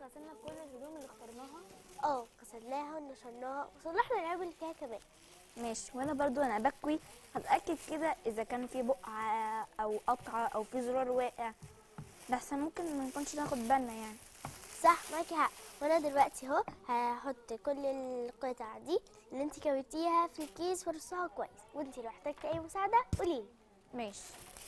غسلنا كل الهدوم اللي اخترناها اه غسلناها ونشرناها وصلحنا العيب اللي فيها كمان ماشي وانا برضو انا بكوي هتاكد كده اذا كان في بقعه او قطعه او في زرار واقع بس ممكن ما نكونش ناخد بالنا يعني صح معاكي حق وانا دلوقتي اهو هحط كل القطع دي اللي انت كويتيها في الكيس وارصها كويس وانت لو احتجتي اي مساعده قوليلي ماشي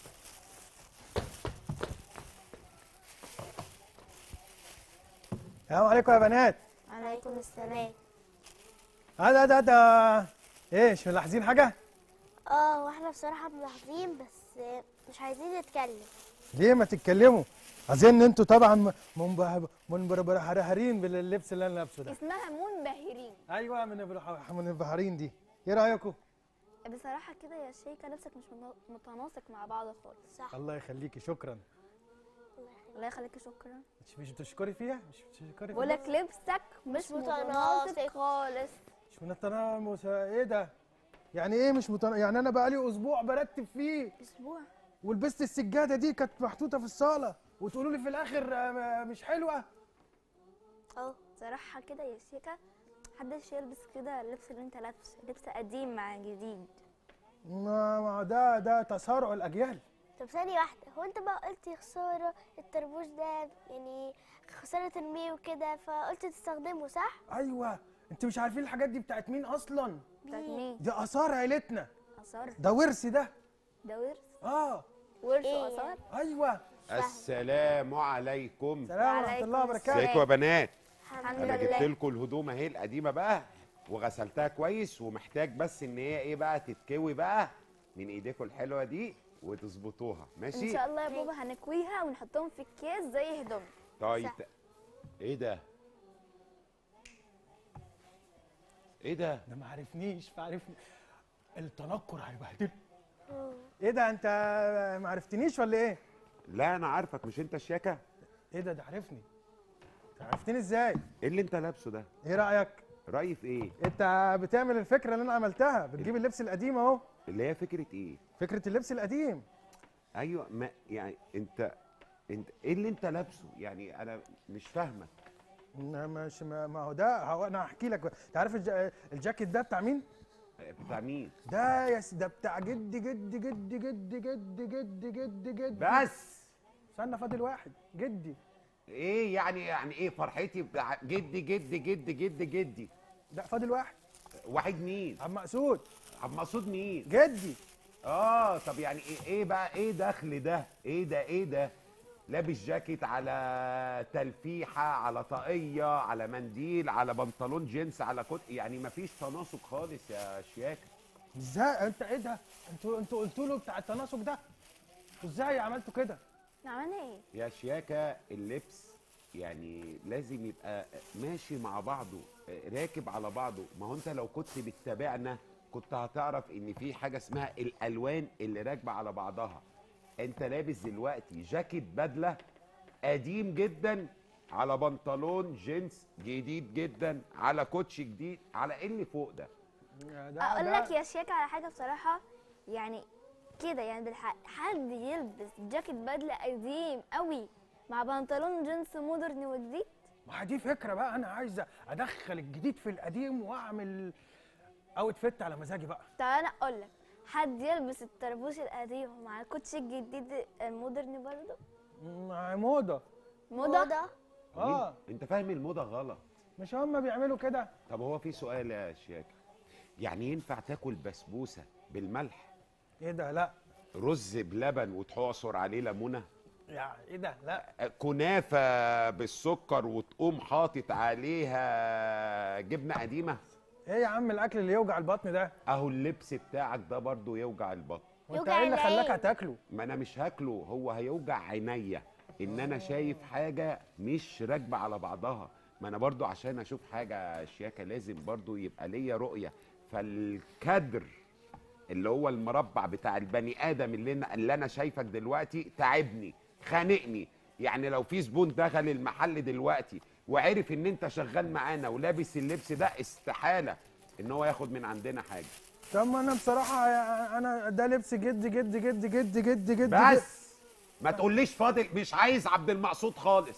السلام عليكم يا بنات عليكم السلام هذا ده ده ايه مش ملاحظين حاجه اه واحنا بصراحه ملاحظين بس مش عايزين نتكلم ليه ما تتكلموا اظن انتوا طبعا منبه- منبهرين باللبس اللي انا لابسه ده اسمها منبهرين ايوه من البح- منبهرين دي ايه رايكم بصراحه كده يا شيكه لبسك مش منا- متناسق مع بعض خالص صح الله يخليكي شكرا الله يخليكي شكرا مش مش بتشكري فيها مش بتشكري فيها بقول لك لبسك مش مش متناسق. متناسق خالص مش متناسق ايه ده يعني ايه مش متناسق يعني انا بقالي اسبوع برتب فيه اسبوع ولبست السجاده دي كانت محطوطه في الصاله وتقولوا لي في الاخر آه، مش حلوه اه صراحه كده يا شيكه محدش يلبس كده اللبس اللي انت لابسه لبس قديم مع جديد ما ما ده ده تسارع الاجيال طب ثانية واحدة هو انت بقى قلت خسارة التربوش ده يعني خسارة ترميه وكده فقلت تستخدمه صح؟ ايوه انت مش عارفين الحاجات دي بتاعت مين اصلا بتاعت مين دي اثار عيلتنا اثار ده ورث ده ده ورث اه ورث إيه واثار ايوه السلام عليكم سلام ورحمه وعليكم الله وبركاته ازيكم يا بنات الحمد انا جبت لله لكم الهدوم اهي القديمه بقى وغسلتها كويس ومحتاج بس ان هي ايه بقى تتكوي بقى من ايديكم الحلوه دي وتظبطوها ان ماشي شاء الله يا بابا هنكويها ونحطهم في الكيس زي هدوم طيب صح. ايه ده ايه ده ده ما عرفنيش فعرفني التنكر هيبهدل ايه ده انت ما عرفتنيش ولا ايه لا انا عارفك مش انت الشياكه ايه ده ده عرفني أنت عرفتني ازاي ايه اللي انت لابسه ده ايه رايك رايي في ايه انت بتعمل الفكره اللي انا عملتها بتجيب اللبس القديم اهو اللي هي فكره ايه فكره اللبس القديم ايوه ما يعني انت انت ايه اللي انت لابسه يعني انا مش فاهمك ما- مش ما ما هو ده هو انا هحكي لك انت عارف الج- الجاكيت ده بتاع مين بتاع مين ده يا س- ده بتاع جد جد جد جد جد جد جد جد بس استنى فاضل واحد جدي ايه يعني يعني ايه فرحتي بتاع جدي جدي جدي جدي جدي لا فاضل واحد واحد مين عم مقصود عم مقصود مين جدي اه طب يعني ايه ايه بقى ايه دخل ده ايه ده ايه ده لابس جاكيت على تلفيحه على طاقيه على منديل على بنطلون جينز على كوت يعني مفيش تناسق خالص يا شياكه ازاي انت ايه ده انتوا انتوا قلتوا له بتاع التناسق ده ازاي عملتوا كده عملنا ايه يا شياكه اللبس يعني لازم يبقى ماشي مع بعضه راكب على بعضه ما هو انت لو كنت بتتابعنا كنت هتعرف ان في حاجه اسمها الالوان اللي راكبه على بعضها انت لابس دلوقتي جاكيت بدله قديم جدا على بنطلون جينز جديد جدا على كوتش جديد على ايه اللي فوق ده ده اقول ده- لك يا شيكه على حاجه بصراحه يعني كده يعني بالحق حد يلبس جاكيت بدله قديم قوي مع بنطلون جينز مودرن وجديد ما هي دي فكره بقى انا عايز ادخل الجديد في القديم واعمل اوت فيت على مزاجي بقى طب انا اقول لك حد يلبس الطربوش القديم مع الكوتشي الجديد المودرن برضه مع موضه موضه اه انت فاهم الموضه غلط مش هم بيعملوا كده طب هو في سؤال يا شياكه يعني ينفع تاكل بسبوسه بالملح ايه ده لا رز بلبن وتعصر عليه ليمونه يعني ايه ده لا كنافه بالسكر وتقوم حاطط عليها جبنه قديمه ايه يا عم الاكل اللي يوجع البطن ده اهو اللبس بتاعك ده برضو يوجع البطن وانت يوجع ايه اللي خلاك العين. هتاكله ما انا مش هاكله هو هيوجع عينيا ان انا شايف حاجه مش راكبه على بعضها ما انا برضو عشان اشوف حاجه شياكه لازم برضو يبقى ليا رؤيه فالكدر اللي هو المربع بتاع البني ادم اللي انا اللي انا شايفك دلوقتي تعبني خانقني يعني لو في زبون دخل المحل دلوقتي وعرف ان انت شغال معانا ولابس اللبس ده استحاله ان هو ياخد من عندنا حاجه طب ما انا بصراحه انا ده لبس جد جد جد جد جد جد بس ما تقوليش فاضل مش عايز عبد المقصود خالص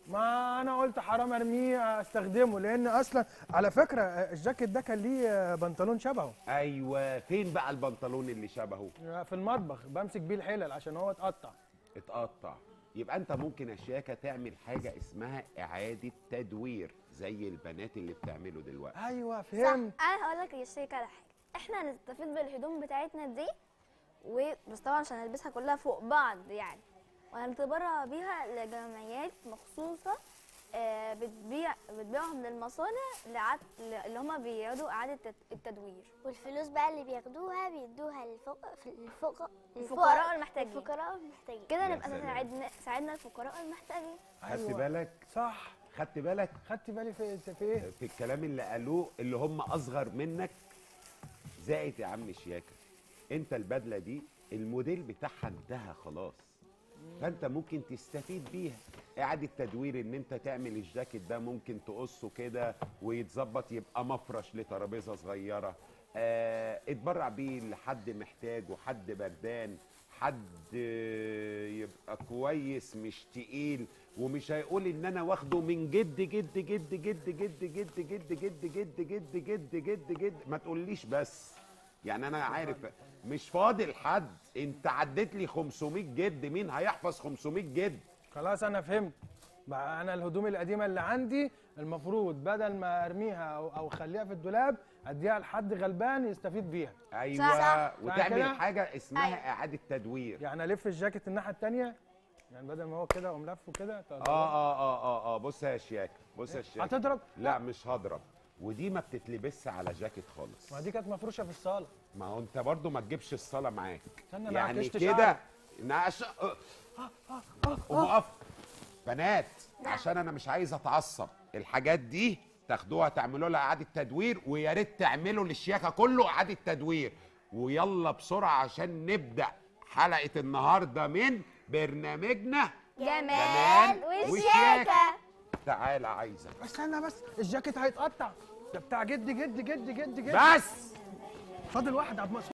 ما انا قلت حرام ارميه استخدمه لان اصلا على فكره الجاكيت ده كان ليه بنطلون شبهه ايوه فين بقى البنطلون اللي شبهه في المطبخ بمسك بيه الحلل عشان هو اتقطع اتقطع يبقى انت ممكن يا شياكه تعمل حاجه اسمها اعاده تدوير زي البنات اللي بتعمله دلوقتي ايوه فهمت انا هقول لك يا شيخ على حاجه احنا هنستفيد بالهدوم بتاعتنا دي و... بس طبعا عشان نلبسها كلها فوق بعض يعني وهنتبرع بيها لجمعيات مخصوصه آه، بتبيع بتبيعهم للمصانع لعد... اللي هما بيعيدوا اعاده التد- التدوير والفلوس بقى اللي بياخدوها بيدوها للفوق الفوق الفقراء المحتاجين. الفقراء المحتاجين كده يا نبقى سلام. ساعدنا ساعدنا الفقراء المحتاجين خدت بالك صح خدت بالك خدت بالي في في ايه في الكلام اللي قالوه اللي هم اصغر منك زائد يا عم شياكه انت البدله دي الموديل بتاعها انتهى خلاص فانت ممكن تستفيد بيها اعاده تدوير ان انت تعمل الجاكيت ده ممكن تقصه كده ويتظبط يبقى مفرش لترابيزه صغيره آه اتبرع بيه لحد محتاج وحد بردان حد آه، يبقى كويس مش تقيل ومش هيقول ان انا واخده من جد جد جد جد جد جد جد جد جد جد جد جد جد ما تقوليش بس يعني انا عارف مش فاضل حد انت عديت لي 500 جد مين هيحفظ 500 جد خلاص انا فهمت بقى انا الهدوم القديمه اللي عندي المفروض بدل ما ارميها او او اخليها في الدولاب اديها لحد غلبان يستفيد بيها ايوه صح. وتعمل كده؟ حاجه اسمها أيوة. اعاده تدوير يعني الف الجاكيت الناحيه الثانيه يعني بدل ما هو كده اقوم لفه كده اه اه اه اه اه بص يا شياكه بص يا شياكه هتضرب لا مش هضرب ودي ما بتتلبسش على جاكيت خالص ما دي كانت مفروشه في الصاله ما هو انت برضو ما تجيبش الصلاه معاك استنى، ما يعني عكشتش كده قاعد. نعش وقف بنات عشان انا مش عايز اتعصب الحاجات دي تاخدوها تعملوا لها اعاده تدوير ويا ريت تعملوا للشياكه كله اعاده تدوير ويلا بسرعه عشان نبدا حلقه النهارده من برنامجنا جمال وشياكه تعالى عايزك استنى بس الجاكيت هيتقطع ده بتاع جد جد جد جد جد بس فاضل واحد عبد المقصود